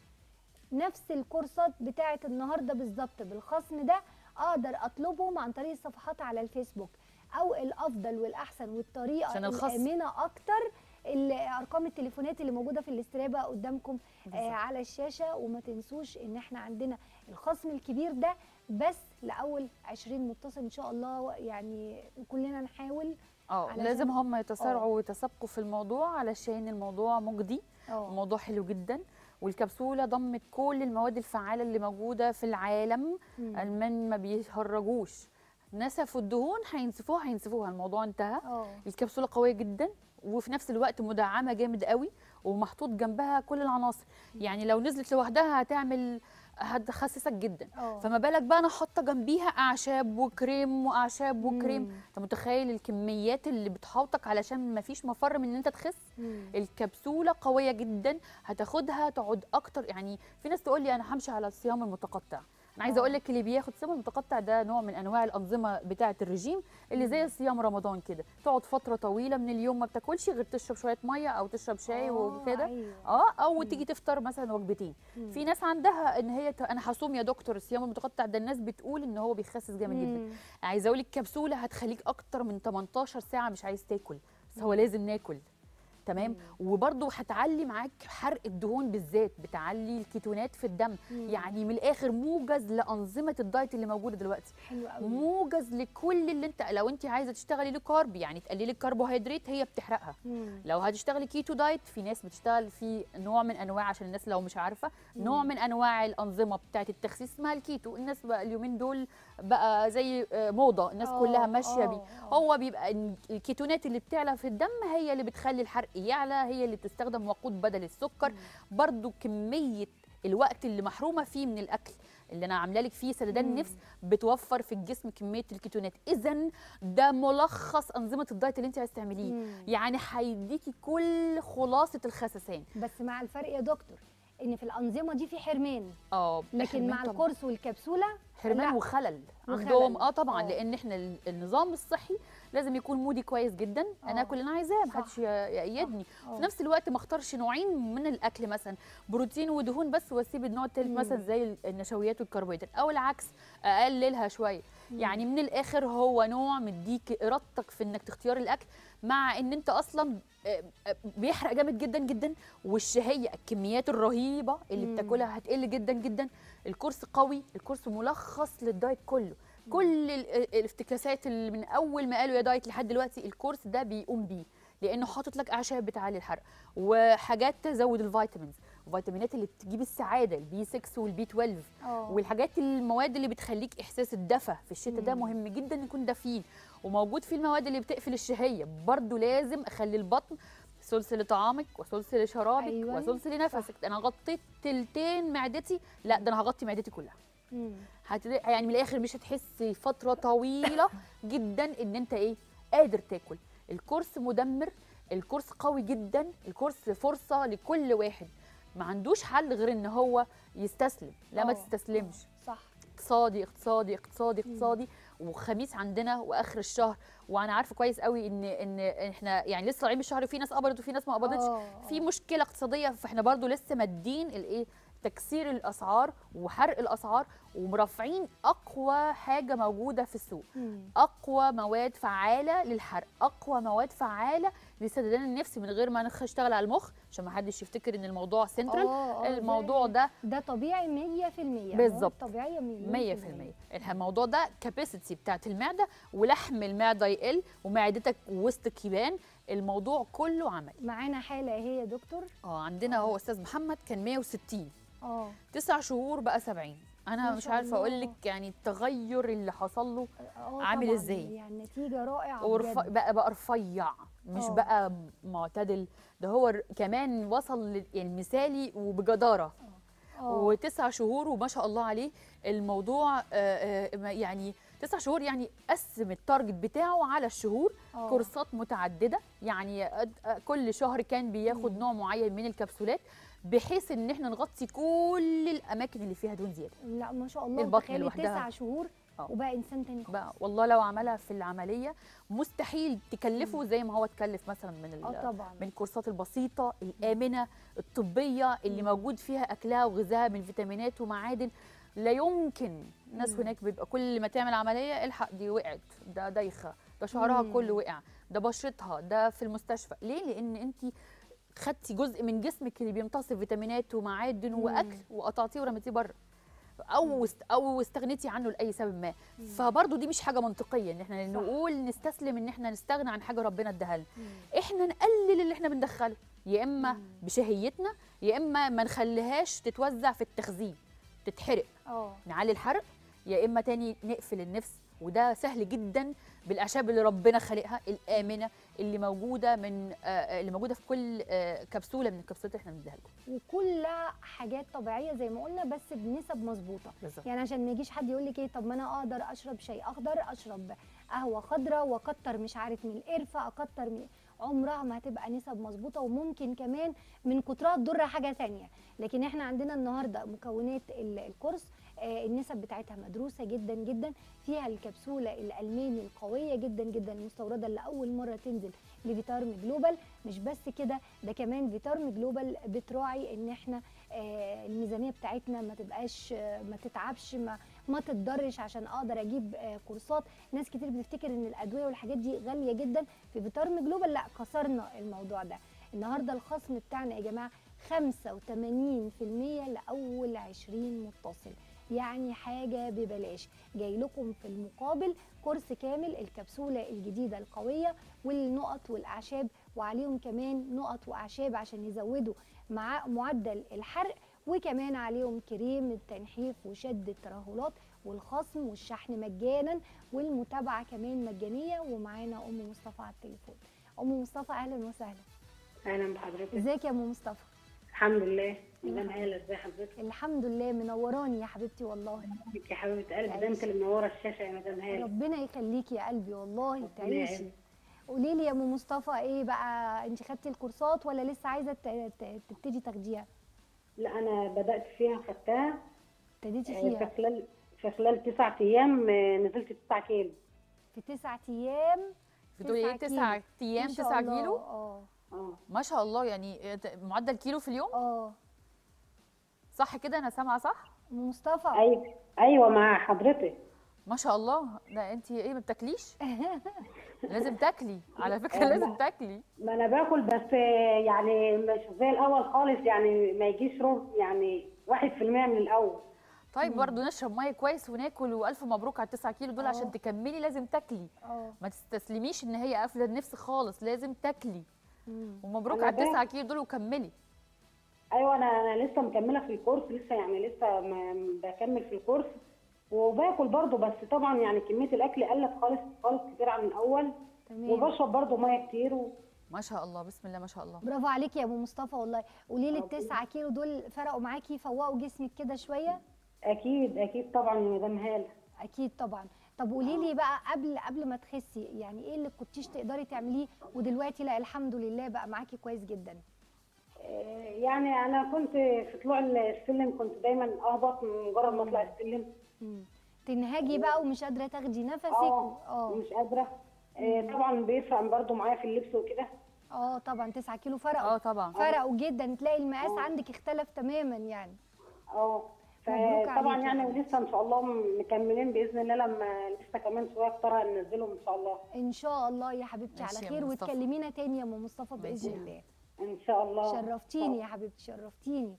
نفس الكورسات بتاعه النهارده بالظبط بالخصم ده اقدر اطلبهم عن طريق الصفحات على الفيسبوك او الافضل والاحسن والطريقه عشان الخصم. الامنه اكتر ال- ارقام التليفونات اللي موجوده في الاسترابه قدامكم آه بالظبط. على الشاشه وما تنسوش ان احنا عندنا الخصم الكبير ده بس لاول 20 متصل ان شاء الله يعني كلنا نحاول اه علشان- لازم هم يتسارعوا ويتسابقوا في الموضوع علشان الموضوع مجدي اه الموضوع حلو جدا والكبسوله ضمت كل المواد الفعاله اللي موجوده في العالم مم. المان ما بيهرجوش نسفوا الدهون هينسفوها هينسفوها الموضوع انتهى اه الكبسوله قويه جدا وفي نفس الوقت مدعمه جامد قوي ومحطوط جنبها كل العناصر يعني لو نزلت لوحدها هتعمل هتخسسك جدا اه فما بالك بقى انا حاطه جنبيها اعشاب وكريم واعشاب وكريم مم. انت متخيل الكميات اللي بتحوطك علشان ما فيش مفر من ان انت تخس مم. الكبسوله قويه جدا هتاخدها تقعد اكتر يعني في ناس تقول لي انا همشي على الصيام المتقطع انا عايزه آه. اقول لك اللي بياخد صيام المتقطع ده نوع من انواع الانظمه بتاعه الرجيم اللي زي صيام رمضان كده تقعد فتره طويله من اليوم ما بتاكلش غير تشرب شويه ميه او تشرب شاي آه، وكده أيوة. اه او تيجي تفطر مثلا وجبتين مم. في ناس عندها ان هي ت- انا هصوم يا دكتور الصيام المتقطع ده الناس بتقول ان هو بيخسس جامد جدا مم. عايزه اقول لك كبسوله هتخليك اكتر من 18 ساعه مش عايز تاكل بس هو لازم ناكل تمام وبرده هتعلي معاك حرق الدهون بالذات بتعلي الكيتونات في الدم مم. يعني من الاخر موجز لانظمه الدايت اللي موجوده دلوقتي حلو قوي موجز لكل اللي انت لو انت عايزه تشتغلي لكارب يعني تقللي الكربوهيدرات هي بتحرقها مم. لو هتشتغلي كيتو دايت في ناس بتشتغل في نوع من انواع عشان الناس لو مش عارفه نوع من انواع الانظمه بتاعه التخسيس اسمها الكيتو الناس بقى اليومين دول بقى زي آه، موضه الناس آه، كلها ماشيه بيه آه، آه. هو بيبقى إن الكيتونات اللي بتعلى في الدم هي اللي بتخلي الحرق يعلى هي اللي بتستخدم وقود بدل السكر برضو كميه الوقت اللي محرومه فيه من الاكل اللي انا عامله لك فيه سددان مم. النفس بتوفر في الجسم كميه الكيتونات اذا ده ملخص انظمه الدايت اللي انت عايز تعمليه مم. يعني هيديكي كل خلاصه الخسسان بس مع الفرق يا دكتور ان في الانظمه دي في حرمان اه لكن حرمان مع طبعاً. الكورس والكابسوله حرمان لا. وخلل وخلل. عندهم اه طبعا آه. لان احنا ال- النظام الصحي لازم يكون مودي كويس جدا انا آه. اكل اللي انا عايزاه صح. محدش ي- يأيدني آه. في نفس الوقت ما اختارش نوعين من الاكل مثلا بروتين ودهون بس واسيب النوع الثالث مم. مثلا زي ال- النشويات والكربوهيدرات او العكس اقللها شويه يعني من الاخر هو نوع مديك ارادتك في انك تختار الاكل مع ان انت اصلا آه، آه، بيحرق جامد جدا جدا والشهيه الكميات الرهيبه اللي مم. بتاكلها هتقل جدا جدا الكورس قوي الكورس ملخص للدايت كله كل ال- ال- الافتكاسات اللي من اول ما قالوا يا دايت لحد دلوقتي الكورس ده بيقوم بيه لانه حاطط لك اعشاب بتعلي الحرق وحاجات تزود الفيتامينز الفيتامينات اللي بتجيب السعاده البي 6 والبي 12 اه والحاجات المواد اللي بتخليك احساس الدفى في الشتاء ده مم. مهم جدا يكون دافيين وموجود فيه المواد اللي بتقفل الشهيه برضو لازم اخلي البطن ثلث لطعامك وثلث لشرابك أيوة، وثلث لنفسك انا غطيت تلتين معدتي لا ده انا هغطي معدتي كلها مم. هت... يعني من الاخر مش هتحسي فتره طويله جدا ان انت ايه قادر تاكل الكورس مدمر الكورس قوي جدا الكورس فرصه لكل واحد ما عندوش حل غير ان هو يستسلم لا ما آه، تستسلمش صح اقتصادي اقتصادي اقتصادي اقتصادي وخميس عندنا واخر الشهر وانا عارفه كويس قوي ان ان احنا يعني لسه طالعين بالشهر وفي ناس قبضت وفي ناس ما قبضتش آه، في آه. مشكله اقتصاديه فاحنا برضو لسه مادين الايه تكسير الاسعار وحرق الاسعار ومرافعين اقوى حاجه موجوده في السوق مم. اقوى مواد فعاله للحرق اقوى مواد فعاله لسددان النفس من غير ما نشتغل على المخ عشان ما حدش يفتكر ان الموضوع سنترال آه، آه، الموضوع زي- ده ده طبيعي 100% بالظبط. مواد طبيعيه 100% الموضوع ده كاباسيتي بتاعت المعده ولحم المعده يقل ومعدتك وسطك يبان الموضوع كله عمل معانا حاله اهي يا دكتور اه عندنا هو استاذ محمد كان 160 اه تسع شهور بقى 70 انا ما مش شاء عارفه اقول الله. لك يعني التغير اللي حصل له آه، عامل طبعاً، إزاي؟ يعني نتيجه رائعه ورف... بجد. بقى بقى رفيع مش آه. بقى معتدل ده هو ر- كمان وصل لل- يعني مثالي وبجداره آه. وتسع شهور وما شاء الله عليه الموضوع آه، آه، ما- يعني تسع شهور يعني قسم التارجت بتاعه على الشهور آه. كورسات متعدده يعني قد- آه، كل شهر كان بياخد نوع معين من الكبسولات بحيث ان احنا نغطي كل الاماكن اللي فيها دهون زياده لا ما شاء الله البطن تخيلي لوحدها. تسع شهور آه. وبقى انسان تاني خالص. بقى والله لو عملها في العمليه مستحيل تكلفه زي ما هو اتكلف مثلا من ال- اه طبعا من الكورسات البسيطة الآمنة الطبية اللي موجود فيها أكلها وغذائها من فيتامينات ومعادن لا يمكن الناس مم. هناك بيبقى كل ما تعمل عملية الحق دي وقعت ده دايخة ده شعرها مم. كله وقع ده بشرتها ده في المستشفى ليه لأن أنت خدتي جزء من جسمك اللي بيمتص فيتامينات ومعادن مم. واكل وقطعتيه ورميتيه بره او است او استغنيتي عنه لاي سبب ما فبرضه دي مش حاجه منطقيه ان احنا صح. نقول نستسلم ان احنا نستغنى عن حاجه ربنا اداها لنا مم. احنا نقلل اللي احنا بندخله يا اما مم. بشهيتنا يا اما ما نخليهاش تتوزع في التخزين تتحرق اه نعلي الحرق يا اما تاني نقفل النفس وده سهل جدا بالاعشاب اللي ربنا خالقها الامنه اللي موجوده من آه، آه، اللي موجوده في كل آه، كبسوله من الكبسولات اللي احنا بنديها لكم وكلها حاجات طبيعيه زي ما قلنا بس بنسب مظبوطه بالظبط يعني عشان ما يجيش حد يقول لك ايه طب ما انا اقدر اشرب شاي اخضر اشرب قهوه خضراء واكتر مش عارف من القرفه اكتر من عمرها ما هتبقى نسب مظبوطه وممكن كمان من كترها تضر حاجه تانية لكن احنا عندنا النهارده مكونات ال- الكورس آه، النسب بتاعتها مدروسه جدا جدا فيها الكبسوله الالماني القويه جدا جدا المستورده اللي اول مره تنزل لفيتارم جلوبال مش بس كده ده كمان فيتارم جلوبال بتراعي ان احنا آه، الميزانيه بتاعتنا ما تبقاش آه، ما تتعبش ما ما تتضرش عشان اقدر اجيب آه، كورسات ناس كتير بتفتكر ان الادويه والحاجات دي غاليه جدا في فيتارم جلوبال لا كسرنا الموضوع ده النهارده الخصم بتاعنا يا جماعه 85% لاول 20 متصل يعني حاجه ببلاش جاي لكم في المقابل كورس كامل الكبسوله الجديده القويه والنقط والاعشاب وعليهم كمان نقط واعشاب عشان يزودوا مع معدل الحرق وكمان عليهم كريم التنحيف وشد الترهلات والخصم والشحن مجانا والمتابعه كمان مجانيه ومعانا ام مصطفى على التليفون ام مصطفى اهلا وسهلا اهلا بحضرتك ازيك يا ام مصطفى الحمد لله مدام هاله ازي حضرتك الحمد لله منوراني يا حبيبتي والله يا حبيبه قلبي ده انت اللي منوره الشاشه يا مدام هاله ربنا يخليكي يا قلبي والله ربنا تعيشي يعينك. قولي لي يا ام مصطفى ايه بقى انت خدتي الكورسات ولا لسه عايزه ت- ت- تبتدي تاخديها لا انا بدات فيها خدتها ابتديتي آه، في فيها خلال في خلال تسعة ايام آه، نزلت 9 كيلو في تسعة ايام بتقولي ايه تسعة تسع كيلو. ايام ما شاء تسع الله. كيلو اه اه ما شاء الله يعني آه، ت- معدل كيلو في اليوم اه صح كده انا سامعه صح ام مصطفى ايوه ايوه مع حضرتك ما شاء الله ده انت ايه ما بتاكليش لازم تاكلي على فكره آه، لازم لا. تاكلي ما انا باكل بس آه، يعني مش زي الاول خالص يعني ما يجيش ربع يعني 1% من الاول طيب برضه نشرب ميه كويس وناكل والف مبروك على التسعة كيلو دول آه. عشان تكملي لازم تاكلي اه ما تستسلميش ان هي قافله النفس خالص لازم تاكلي مم. ومبروك أنا على التسعة باكل. كيلو دول وكملي ايوه انا انا لسه مكمله في الكورس لسه يعني لسه م- بكمل في الكورس وباكل برضه بس طبعا يعني كميه الاكل قلت خالص خالص كتير عن الاول تمام وبشرب برضه ميه كتير و... ما شاء الله بسم الله ما شاء الله برافو عليكي يا ابو مصطفى والله قولي لي ربنا. التسعة كيلو دول فرقوا معاكي فوقوا جسمك كده شويه اكيد اكيد طبعا يا مدام هاله اكيد طبعا طب قولي لي بقى قبل قبل ما تخسي يعني ايه اللي كنتيش تقدري تعمليه ودلوقتي لا الحمد لله بقى معاكي كويس جدا آه، يعني انا كنت في طلوع السلم كنت دايما اهبط من مجرد ما اطلع السلم مم. تنهجي بقى ومش قادره تاخدي نفسك اه اه مش قادره آه، طبعا بيفرق برضو معايا في اللبس وكده اه طبعا 9 كيلو فرقوا اه طبعا فرقوا جدا تلاقي المقاس آه. عندك اختلف تماما يعني اه مبروك فطبعا عليكي يعني يا ولسه ان شاء الله مكملين باذن الله لما لسه كمان شويه اختار ننزلهم ان شاء الله ان شاء الله يا حبيبتي ماشي على يا خير مصطفى. وتكلمينا تاني يا ام مصطفى باذن ماشي. الله ان شاء الله شرفتيني يا حبيبتي شرفتيني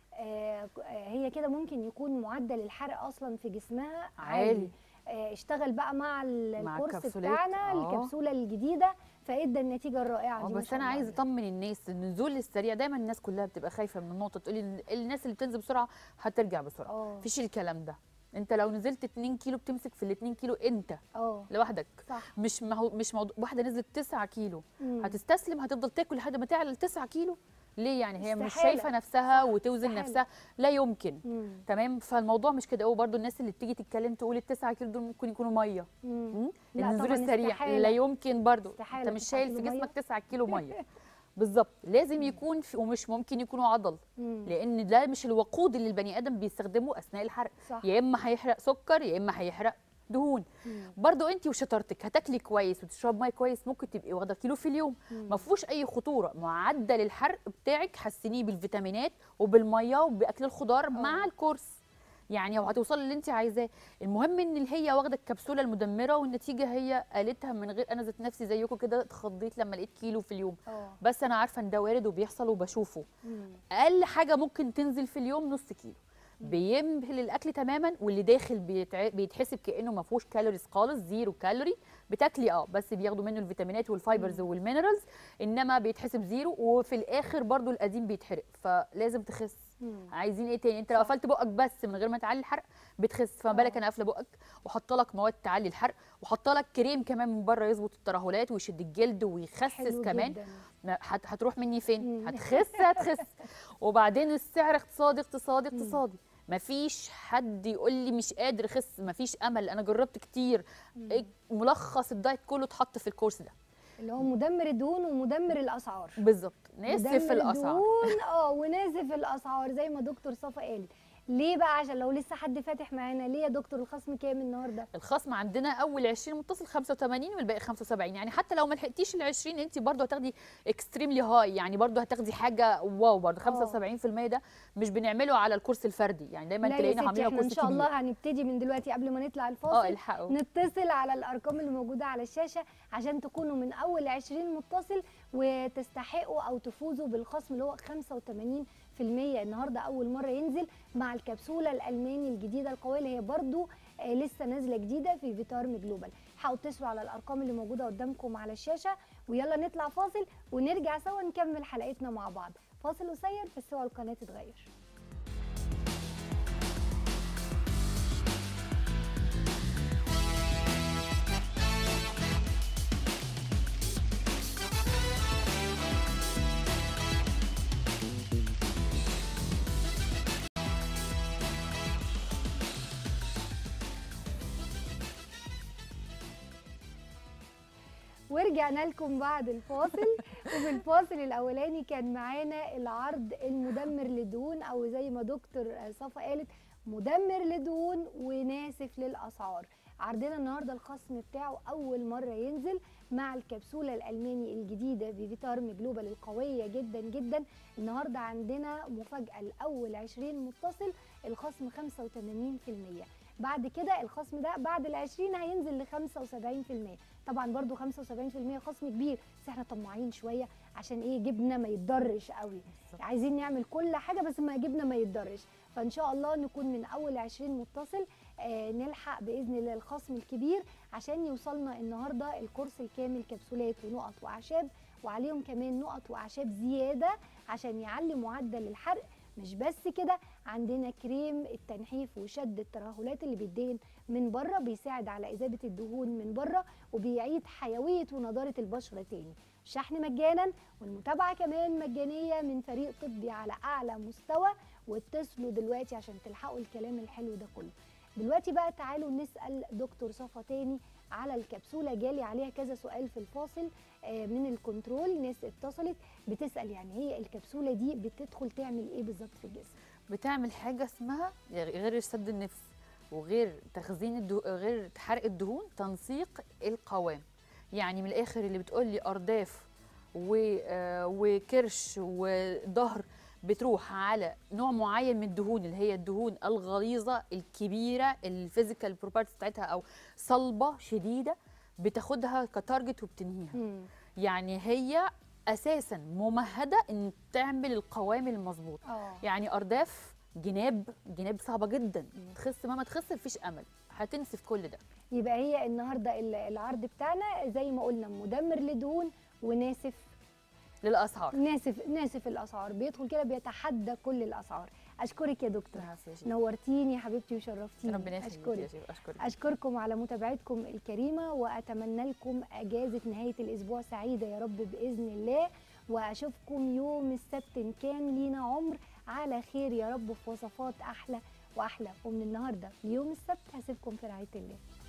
آه ك- آه، هي كده ممكن يكون معدل الحرق اصلا في جسمها عالي, عالي. آه اشتغل بقى مع ال- مع الكورس الكبسولات، بتاعنا آه. الكبسوله الجديده فادى النتيجه الرائعه اه دي ما بس شاء انا الله عايزه عليها. اطمن الناس ان النزول السريع دايما الناس كلها بتبقى خايفه من النقطه تقولي ال- الناس اللي بتنزل بسرعه هترجع بسرعه اه مفيش الكلام ده انت لو نزلت 2 كيلو بتمسك في ال 2 كيلو انت اه لوحدك صح مش ما هو مش موضوع واحده نزلت 9 كيلو مم. هتستسلم هتفضل تاكل لحد ما تعلى ل 9 كيلو ليه يعني هي مش استحالة. شايفه نفسها صح، وتوزن استحالة. نفسها لا يمكن مم. تمام فالموضوع مش كده هو برضو الناس اللي بتيجي تتكلم تقول ال 9 كيلو دول ممكن يكونوا ميه مم. مم؟ لا النزول طبعاً السريع استحالة. لا يمكن برضو استحالة انت مش 9 شايل في كيلو مية. جسمك 9 كيلو ميه بالظبط لازم يكون في ومش ممكن يكونوا عضل مم. لان ده مش الوقود اللي البني ادم بيستخدمه اثناء الحرق صح يا اما هيحرق سكر يا اما هيحرق دهون مم. برضو انت وشطارتك هتاكلي كويس وتشرب ميه كويس ممكن تبقي واخده كيلو في اليوم مم. ما فيهوش اي خطوره معدل الحرق بتاعك حسنيه بالفيتامينات وبالميه وباكل الخضار مع الكورس يعني وهتوصلي اللي انت عايزاه المهم ان هي واخده الكبسوله المدمره والنتيجه هي قالتها من غير انا ذات نفسي زيكم كده اتخضيت لما لقيت كيلو في اليوم اه بس انا عارفه ان ده وارد وبيحصل وبشوفه مم. اقل حاجه ممكن تنزل في اليوم نص كيلو بيمهل الاكل تماما واللي داخل بيتع... بيتحسب كانه ما فيهوش كالوريز خالص زيرو كالوري بتاكلي اه بس بياخدوا منه الفيتامينات والفايبرز والمينرالز انما بيتحسب زيرو وفي الاخر برضو القديم بيتحرق فلازم تخس مم. عايزين ايه تاني انت لو قفلت بقك بس من غير ما تعلي الحرق بتخس فما بالك انا قافله بقك وحاطه لك مواد تعلي الحرق وحاطه لك كريم كمان من بره يظبط الترهلات ويشد الجلد ويخسس حلو كمان جداً. ما هت هتروح مني فين مم. هتخس هتخس وبعدين السعر اقتصادي اقتصادي اقتصادي مفيش حد يقول لي مش قادر اخس مفيش امل انا جربت كتير إيه ملخص الدايت كله اتحط في الكورس ده اللي هو مدمر الدهون ومدمر الاسعار بالظبط ناسف مدمر الاسعار الدهون اه وناسف الاسعار زي ما دكتور صفا قالت ليه بقى عشان لو لسه حد فاتح معانا ليه يا دكتور الخصم كام النهارده الخصم عندنا اول 20 متصل 85 والباقي 75 يعني حتى لو ما لحقتيش ال 20 انت برضه هتاخدي اكستريملي هاي يعني برضه هتاخدي حاجه واو برضه 75% ده مش بنعمله على الكورس الفردي يعني دايما لا يا تلاقينا ستي عاملين احنا ان كورس شاء كبير الله هنبتدي من دلوقتي قبل ما نطلع اه الفاصل الحقوا نتصل على الارقام اللي موجوده على الشاشه عشان تكونوا من اول 20 متصل وتستحقوا او تفوزوا بالخصم اللي هو 85% النهارده اول مره ينزل مع الكبسوله الالماني الجديده القويه اللي هي برضو آه، لسه نازله جديده في فيتارم جلوبال حاولوا تتصلوا على الارقام اللي موجوده قدامكم على الشاشه ويلا نطلع فاصل ونرجع سوا نكمل حلقتنا مع بعض فاصل قصير بس هو القناه تتغير ورجعنا لكم بعد الفاصل وفي الفاصل الاولاني كان معانا العرض المدمر للدهون او زي ما دكتور صفا قالت مدمر للدهون وناسف للاسعار عرضنا النهارده الخصم بتاعه اول مره ينزل مع الكبسوله الالماني الجديده فيفيتارم جلوبال القويه جدا جدا النهارده عندنا مفاجاه لاول 20 متصل الخصم 85% بعد كده الخصم ده بعد ال 20 هينزل ل 75% طبعا برضو 75% خصم كبير بس احنا طماعين شويه عشان ايه جبنا ما يتضرش قوي عايزين نعمل كل حاجه بس ما جبنا ما يتضرش فان شاء الله نكون من اول 20 متصل آه نلحق باذن الله الخصم الكبير عشان يوصلنا النهارده الكورس الكامل كبسولات ونقط واعشاب وعليهم كمان نقط واعشاب زياده عشان يعلي معدل الحرق مش بس كده عندنا كريم التنحيف وشد الترهلات اللي بيدهن من بره بيساعد على اذابه الدهون من بره وبيعيد حيويه ونضاره البشره تاني شحن مجانا والمتابعه كمان مجانيه من فريق طبي على اعلى مستوى واتصلوا دلوقتي عشان تلحقوا الكلام الحلو ده كله دلوقتي بقى تعالوا نسال دكتور صفا تاني على الكبسوله جالي عليها كذا سؤال في الفاصل آه، من الكنترول ناس اتصلت بتسال يعني هي الكبسوله دي بتدخل تعمل ايه بالظبط في الجسم بتعمل حاجه اسمها غير سد النفس وغير تخزين الدهون غير حرق الدهون تنسيق القوام يعني من الاخر اللي بتقول لي ارداف و- آه، وكرش وظهر بتروح على نوع معين من الدهون اللي هي الدهون الغليظه الكبيره الفيزيكال بروبرتيز بتاعتها او صلبه شديده بتاخدها كتارجت وبتنهيها مم. يعني هي اساسا ممهده ان تعمل القوام المظبوط اه يعني ارداف جناب جناب صعبه جدا تخس مهما تخس مفيش امل هتنسف كل ده يبقى هي النهارده ال- العرض بتاعنا زي ما قلنا مدمر للدهون وناسف للاسعار ناسف ناسف الاسعار بيدخل كده بيتحدى كل الاسعار اشكرك يا دكتور العافية يا شيخ. نورتيني يا حبيبتي وشرفتيني ربنا يخليك يا اشكرك شيخ اشكرك اشكركم على متابعتكم الكريمه واتمنى لكم اجازه نهايه الاسبوع سعيده يا رب باذن الله واشوفكم يوم السبت ان كان لينا عمر على خير يا رب في وصفات احلى واحلى ومن النهارده ليوم السبت هسيبكم في رعايه الله